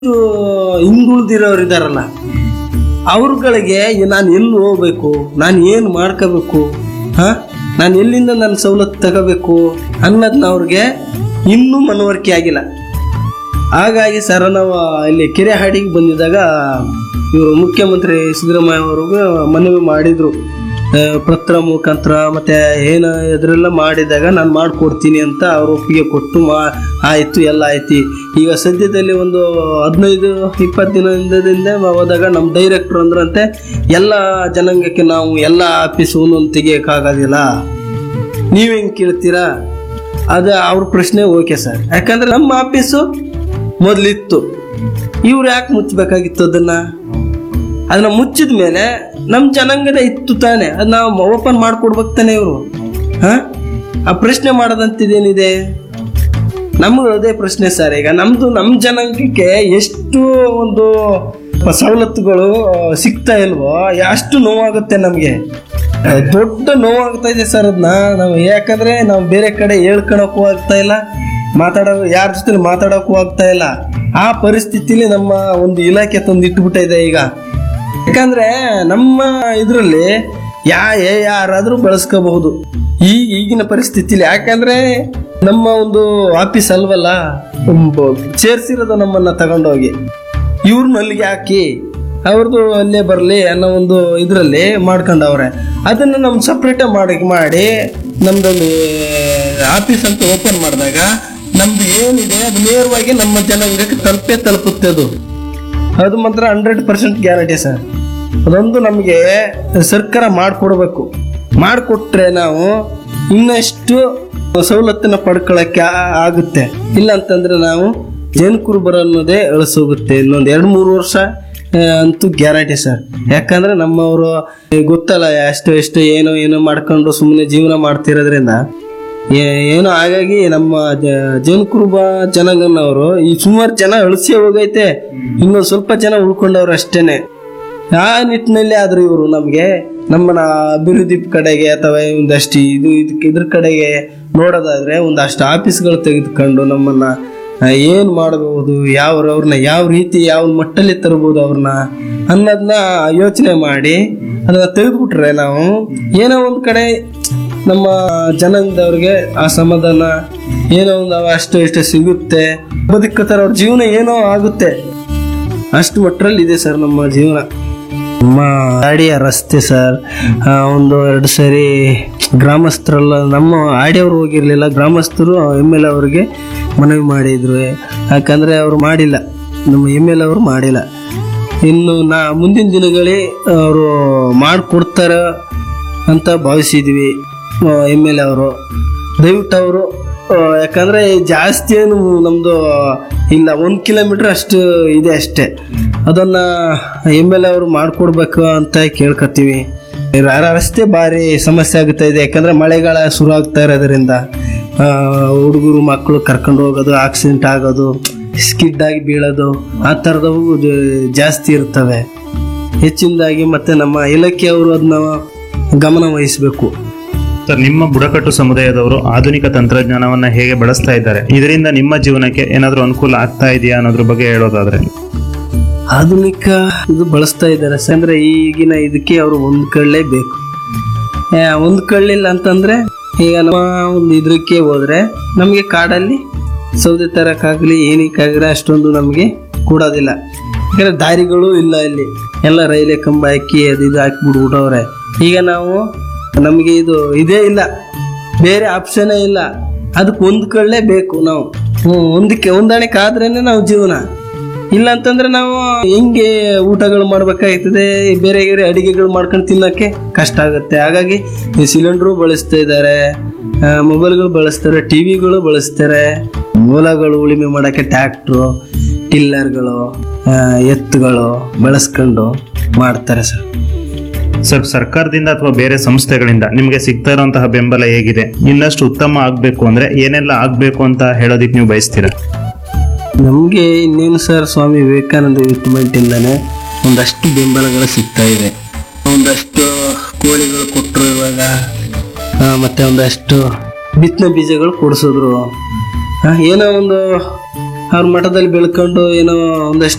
ಹಿಂದುಳಿದಿರೋರು ಇದಾರಲ್ಲ ಅವ್ರುಗಳಿಗೆ ನಾನು ಎಲ್ಲಿ ಹೋಗ್ಬೇಕು ನಾನು ಏನು ಮಾಡ್ಕೋಬೇಕು ಹಾ ನಾನು ಎಲ್ಲಿಂದ ನನ್ನ ಸವಲತ್ತು ತಗೋಬೇಕು ಅನ್ನೋದನ್ನ ಅವ್ರಿಗೆ ಇನ್ನೂ ಮನವರಿಕೆ ಆಗಿಲ್ಲ ಹಾಗಾಗಿ ಸರ್ ನಾವು ಇಲ್ಲಿ ಕೆರೆಹಾಡಿಗೆ ಬಂದಿದ್ದಾಗ ಇವರು ಮುಖ್ಯಮಂತ್ರಿ ಸಿದ್ದರಾಮಯ್ಯ ಅವ್ರಿಗೂ ಮನವಿ ಮಾಡಿದ್ರು ಆ, ಪತ್ರ ಮುಖಾಂತರ ಮತ್ತೆ ಏನು ಇದರೆಲ್ಲ ಮಾಡಿದಾಗ ನಾನು ಮಾಡಿಕೊಡ್ತೀನಿ ಅಂತ ಅವ್ರು ಒಪ್ಪಿಗೆ ಕೊಟ್ಟು ಮಾ ಆಯಿತು ಎಲ್ಲ ಆಯ್ತು ಈಗ ಸದ್ಯದಲ್ಲಿ ಒಂದು ಹದಿನೈದು ಇಪ್ಪತ್ತು ದಿನದಿಂದ ಹೋದಾಗ ನಮ್ಮ ಡೈರೆಕ್ಟ್ರು ಅಂದ್ರಂತೆ ಎಲ್ಲ ಜನಾಂಗಕ್ಕೆ ನಾವು ಎಲ್ಲ ಆಫೀಸ್ ಒಂದೊಂದು ತೆಗಿಯೋಕ್ಕಾಗೋದಿಲ್ಲ ನೀವು ಹೆಂಗೆ ಕೇಳ್ತೀರಾ ಅದು ಅವ್ರ ಪ್ರಶ್ನೆ ಓಕೆ ಸರ್ ಯಾಕಂದ್ರೆ ನಮ್ಮ ಆಫೀಸು ಮೊದಲಿತ್ತು ಇವ್ರು ಯಾಕೆ ಮುಚ್ಚಬೇಕಾಗಿತ್ತು ಅದನ್ನ ಅದನ್ನ ಮುಚ್ಚಿದ ಮೇಲೆ ನಮ್ಮ ಜನಾಂಗದ ಇತ್ತು ತಾನೆ ಅದು ನಾವು ಓಪನ್ ಮಾಡ್ಕೊಡ್ಬೇಕು ತಾನೆ ಇವರು ಹಾ ಆ ಪ್ರಶ್ನೆ ಮಾಡೋದಂತಿದೇನಿದೆ ನಮ್ಗೆ ಅದೇ ಪ್ರಶ್ನೆ ಸರ್ ಈಗ ನಮ್ದು ನಮ್ಮ ಜನಾಂಗಕ್ಕೆ ಎಷ್ಟು ಒಂದು ಸವಲತ್ತುಗಳು ಸಿಗ್ತಾ ಇಲ್ವೋ ಅಷ್ಟು ನೋವಾಗುತ್ತೆ ನಮಗೆ ದೊಡ್ಡ ನೋವಾಗ್ತಾ ಇದೆ ಸರ್ ಅದನ್ನ ನಾವು ಯಾಕಂದ್ರೆ ನಾವು ಬೇರೆ ಕಡೆ ಹೇಳ್ಕೊಳಕ್ಕೂ ಆಗ್ತಾ ಇಲ್ಲ ಮಾತಾಡೋ ಯಾರ ಜೊತೆ ಮಾತಾಡೋಕ್ಕೂ ಆಗ್ತಾ ಇಲ್ಲ ಆ ಪರಿಸ್ಥಿತಿಲಿ ನಮ್ಮ ಒಂದು ಇಲಾಖೆ ತಂದು ಇಟ್ಬಿಟ್ಟಿದೆ ಈಗ ಯಾಕಂದ್ರೆ ನಮ್ಮ ಇದರಲ್ಲಿ ಯಾ ಯಾ- ಯಾರಾದ್ರೂ ಬಳಸ್ಕೋಬಹುದು ಈ ಈಗಿನ ಪರಿಸ್ಥಿತಿಲಿ ಯಾಕಂದ್ರೆ ನಮ್ಮ ಒಂದು ಆಫೀಸ್ ಅಲ್ವಲ್ಲ ಸೇರ್ಸಿರೋದು ನಮ್ಮನ್ನ ತಗೊಂಡೋಗಿ ಇವ್ರನ್ನ ಅಲ್ಲಿಗೆ ಹಾಕಿ ಅವ್ರದ್ದು ಅಲ್ಲೇ ಬರಲಿ ಅನ್ನೋ ಒಂದು ಇದರಲ್ಲಿ ಮಾಡ್ಕೊಂಡವ್ರೆ ಅದನ್ನು ನಮ್ಮ ಸಪ್ರೇಟ್ ಮಾಡಿ ಮಾಡಿ ನಮ್ದೊಂದು ಆಫೀಸ್ ಅಂತ ಓಪನ್ ಮಾಡಿದಾಗ ನಮ್ದು ಏನಿದೆ ಅದು ನೇರವಾಗಿ ನಮ್ಮ ಜನಾಂಗಕ್ಕೆ ತಲುಪೇ ತಲುಪುತ್ತೆ ಅದು ಅದು ಮಾತ್ರ ಹಂಡ್ರೆಡ್ ಪರ್ಸೆಂಟ್ ಗ್ಯಾರಂಟಿ ಸರ್ ಅದೊಂದು ನಮಗೆ ಸರ್ಕಾರ ಮಾಡಿಕೊಡ್ಬೇಕು ಮಾಡಿಕೊಟ್ರೆ ನಾವು ಇನ್ನಷ್ಟು ಸವಲತ್ತನ್ನ ಪಡ್ಕೊಳ್ಳೋಕ್ಕೆ ಆ- ಆಗುತ್ತೆ ಇಲ್ಲ ಅಂತಂದ್ರೆ ನಾವು ಜೇನು ಕುರುಬರ ಅನ್ನೋದೇ ಅಳಿಸೋಗುತ್ತೆ ಇನ್ನೊಂದು ಎರಡು ಮೂರು ವರ್ಷ ಆ, ಅಂತೂ ಗ್ಯಾರಂಟಿ ಸರ್ ಯಾಕಂದ್ರೆ ನಮ್ಮವರು ಗೊತ್ತಲ್ಲ ಎಷ್ಟು ಎಷ್ಟು ಏನೋ ಏನೋ ಮಾಡ್ಕೊಂಡು ಸುಮ್ಮನೆ ಜೀವನ ಮಾಡ್ತಿರೋದ್ರಿಂದ ಏ- ಏನೋ ಹಾಗಾಗಿ ನಮ್ಮ ಜ- ಜೇನು ಕುರುಬ ಜನಾಂಗನವರು ಈ ಸುಮಾರು ಜನ ಅಳಿಸಿ ಹೋಗೈತೆ ಇನ್ನೊಂದು ಸ್ವಲ್ಪ ಜನ ಉಳ್ಕೊಂಡವ್ರು ಅಷ್ಟೇನೆ ಆ ನಿಟ್ಟಿನಲ್ಲಿ ಆದ್ರೂ ಇವರು ನಮಗೆ ನಮ್ಮನ್ನ ಅಭಿವೃದ್ಧಿ ಕಡೆಗೆ ಅಥವಾ ಒಂದಷ್ಟು ಇದು ಇದಕ್ಕೆ ಇದ್ರ ಕಡೆಗೆ ನೋಡೋದಾದ್ರೆ ಒಂದಷ್ಟು ಆಫೀಸ್ಗಳು ತೆಗೆದುಕೊಂಡು ನಮ್ಮನ್ನ ಆ, ಏನ್ ಮಾಡಬಹುದು ಯಾವ ಅವ್ರನ್ನ ಯಾವ ರೀತಿ ಯಾವ ಮಟ್ಟಲ್ಲಿ ತರಬಹುದು ಅವ್ರನ್ನ ಅನ್ನೋದನ್ನ ಯೋಚನೆ ಮಾಡಿ ಅದನ್ನ ತೆಗೆದ್ಬಿಟ್ರೆ ನಾವು ಏನೋ ಒಂದ್ ಕಡೆ ನಮ್ಮ ಜನಾಂಗದವ್ರಿಗೆ ಆ ಸಮಾಧಾನ ಏನೋ ಒಂದು ಅಷ್ಟು ಇಷ್ಟು ಸಿಗುತ್ತೆ ಬದುಕುತ್ತಾರೆ ಅವ್ರ ಜೀವನ ಏನೋ ಆಗುತ್ತೆ ಅಷ್ಟು ಮಟ್ಟರಲ್ಲಿ ಇದೆ ಸರ್ ನಮ್ಮ ಜೀವನ ನಮ್ಮ ಆಡಿಯ ರಸ್ತೆ ಸರ್ ಆ, ಒಂದು ಎರಡು ಸರಿ ಗ್ರಾಮಸ್ಥರೆಲ್ಲ ನಮ್ಮ ಆಡಿಯವರು ಹೋಗಿರ್ಲಿಲ್ಲ ಗ್ರಾಮಸ್ಥರು ಎಮ್ ಎಲ್ ಅವರಿಗೆ ಮನವಿ ಮಾಡಿದ್ರು ಯಾಕಂದ್ರೆ ಅವರು ಮಾಡಿಲ್ಲ ನಮ್ಮ ಎಮ್ ಎಲ್ ಅವರು ಮಾಡಿಲ್ಲ ಇನ್ನು ನಾ ಮುಂದಿನ ದಿನಗಳೇ ಅವರು ಮಾಡಿಕೊಡ್ತಾರ ಅಂತ ಭಾವಿಸಿದ್ವಿ ಎಮ್ ಎಲ್ ಎ ಅವರು ದಯವಿಟ್ಟು ಅವರು ಯಾಕಂದ್ರೆ ಜಾಸ್ತಿ ಏನು ನಮ್ದು ಇಲ್ಲ ಒಂದು ಕಿಲೋಮೀಟರ್ ಅಷ್ಟು ಇದೆ ಅಷ್ಟೇ ಅದನ್ನ ಎಮ್ ಎಲ್ ಎ ಅವರು ಮಾಡಿಕೊಡ್ಬೇಕು ಅಂತ ಕೇಳ್ಕೊತೀವಿ ರ- ರಸ್ತೆ ಭಾರಿ ಸಮಸ್ಯೆ ಆಗುತ್ತಾ ಇದೆ ಯಾಕಂದ್ರೆ ಮಳೆಗಾಲ ಶುರು ಆಗ್ತಾ ಇರೋದ್ರಿಂದ ಹುಡುಗರು ಮಕ್ಕಳು ಕರ್ಕೊಂಡು ಹೋಗೋದು ಆಕ್ಸಿಡೆಂಟ್ ಆಗೋದು ಸ್ಕಿಡ್ ಆಗಿ ಬೀಳೋದು ಆ ಥರದವು ಜ- ಜಾಸ್ತಿ ಇರ್ತವೆ ಹೆಚ್ಚಿನದಾಗಿ ಮತ್ತೆ ನಮ್ಮ ಇಲಾಖೆಯವರು ಅದನ್ನ ಗಮನ ವಹಿಸಬೇಕು ಸರ್ ನಿಮ್ಮ ಬುಡಕಟ್ಟು ಸಮುದಾಯದವರು ಆಧುನಿಕ ತಂತ್ರಜ್ಞಾನವನ್ನ ಹೇಗೆ ಬಳಸ್ತಾ ಇದ್ದಾರೆ ಇದರಿಂದ ನಿಮ್ಮ ಜೀವನಕ್ಕೆ ಏನಾದರೂ ಅನುಕೂಲ ಆಗ್ತಾ ಇದೆಯಾ ಅನ್ನೋದ್ರ ಬಗ್ಗೆ ಹೇಳೋದಾದ್ರೆ ಆಧುನಿಕ ಇದು ಬಳಸ್ತಾ ಇದ್ದಾರೆ ಅಂದ್ರೆ ಈಗಿನ ಇದಕ್ಕೆ ಅವರು ಹೊಂದ್ಕೊಳ್ಳೇಬೇಕು ಹೊಂದ್ಕೊಳ್ಳಿಲ್ಲ ಅಂತಂದ್ರೆ ಈಗ ನಮ್ಮ ಒಂದು ಇದಕ್ಕೆ ಹೋದ್ರೆ ನಮಗೆ ಕಾಡಲ್ಲಿ ಸೌದೆ ತರಕ್ಕಾಗಲಿ ಏನಕ್ಕಾಗಲಿ ಅಷ್ಟೊಂದು ನಮಗೆ ಕೊಡೋದಿಲ್ಲ ಯಾಕಂದ್ರೆ ದಾರಿಗಳು ಇಲ್ಲ ಇಲ್ಲಿ ಎಲ್ಲ ರೈಲೆ ಕಂಬ ಹಾಕಿ ಅದು ಇದು ಹಾಕಿ ಬಿಡ್ಬಿಟ್ಟವ್ರೆ ಈಗ ನಾವು ನಮಗೆ ಇದು ಇದೇ ಇಲ್ಲ ಬೇರೆ ಆಪ್ಷನೇ ಇಲ್ಲ ಅದಕ್ಕೆ ಹೊಂದ್ಕೊಳ್ಳೇಬೇಕು ನಾವು ಹ್ಞೂ ಹೊಂದಕ್ಕೆ ಹೊಂದಾಣಿಕೆ ಆದ್ರೇನೆ ನಾವು ಜೀವನ ಇಲ್ಲ ಅಂತಂದ್ರೆ ನಾವು ಹೆಂಗೆ ಊಟಗಳು ಮಾಡ್ಬೇಕಾಗ್ತದೆ ಬೇರೆ ಬೇರೆ ಅಡಿಗೆಗಳು ಮಾಡ್ಕೊಂಡು ತಿನ್ನಕ್ಕೆ ಕಷ್ಟ ಆಗುತ್ತೆ ಹಾಗಾಗಿ ಈ ಸಿಲಿಂಡ್ರು ಬಳಸ್ತಾ ಇದ್ದಾರೆ ಮೊಬೈಲ್ಗಳು ಬಳಸ್ತಾರೆ ಟಿವಿಗಳು ಬಳಸ್ತಾರೆ ಮೂಲಗಳು ಉಳುಮೆ ಮಾಡೋಕ್ಕೆ ಟ್ಯಾಕ್ಟ್ರು ಟಿಲ್ಲರ್ಗಳು ಆ, ಎತ್ತುಗಳು ಬಳಸ್ಕೊಂಡು ಮಾಡ್ತಾರೆ ಸರ್ ಸರ್ ಸರ್ಕಾರದಿಂದ ಅಥವಾ ಬೇರೆ ಸಂಸ್ಥೆಗಳಿಂದ ನಿಮಗೆ ಸಿಗ್ತಾ ಇರುವಂತಹ ಬೆಂಬಲ ಹೇಗಿದೆ ಇನ್ನಷ್ಟು ಉತ್ತಮ ಆಗ್ಬೇಕು ಅಂದ್ರೆ ಏನೆಲ್ಲ ಆಗ್ಬೇಕು ಅಂತ ಹೇಳೋದಿಕ್ ನೀವು ಬಯಸ್ತೀರಾ ನಮಗೆ ಇನ್ನೇನು ಸರ್ ಸ್ವಾಮಿ ವಿವೇಕಾನಂದ ಇಂದನೇ ಒಂದಷ್ಟು ಬೆಂಬಲಗಳು ಸಿಗ್ತಾ ಇದೆ ಒಂದಷ್ಟು ಕೋಳಿಗಳು ಕೊಟ್ಟರು ಇವಾಗ ಆ, ಮತ್ತೆ ಒಂದಷ್ಟು ಬಿತ್ತನೆ ಬೀಜಗಳು ಕೊಡಿಸಿದ್ರು ಆ, ಏನೋ ಒಂದು ಅವ್ರ ಮಠದಲ್ಲಿ ಬೆಳ್ಕೊಂಡು ಏನೋ ಒಂದಷ್ಟು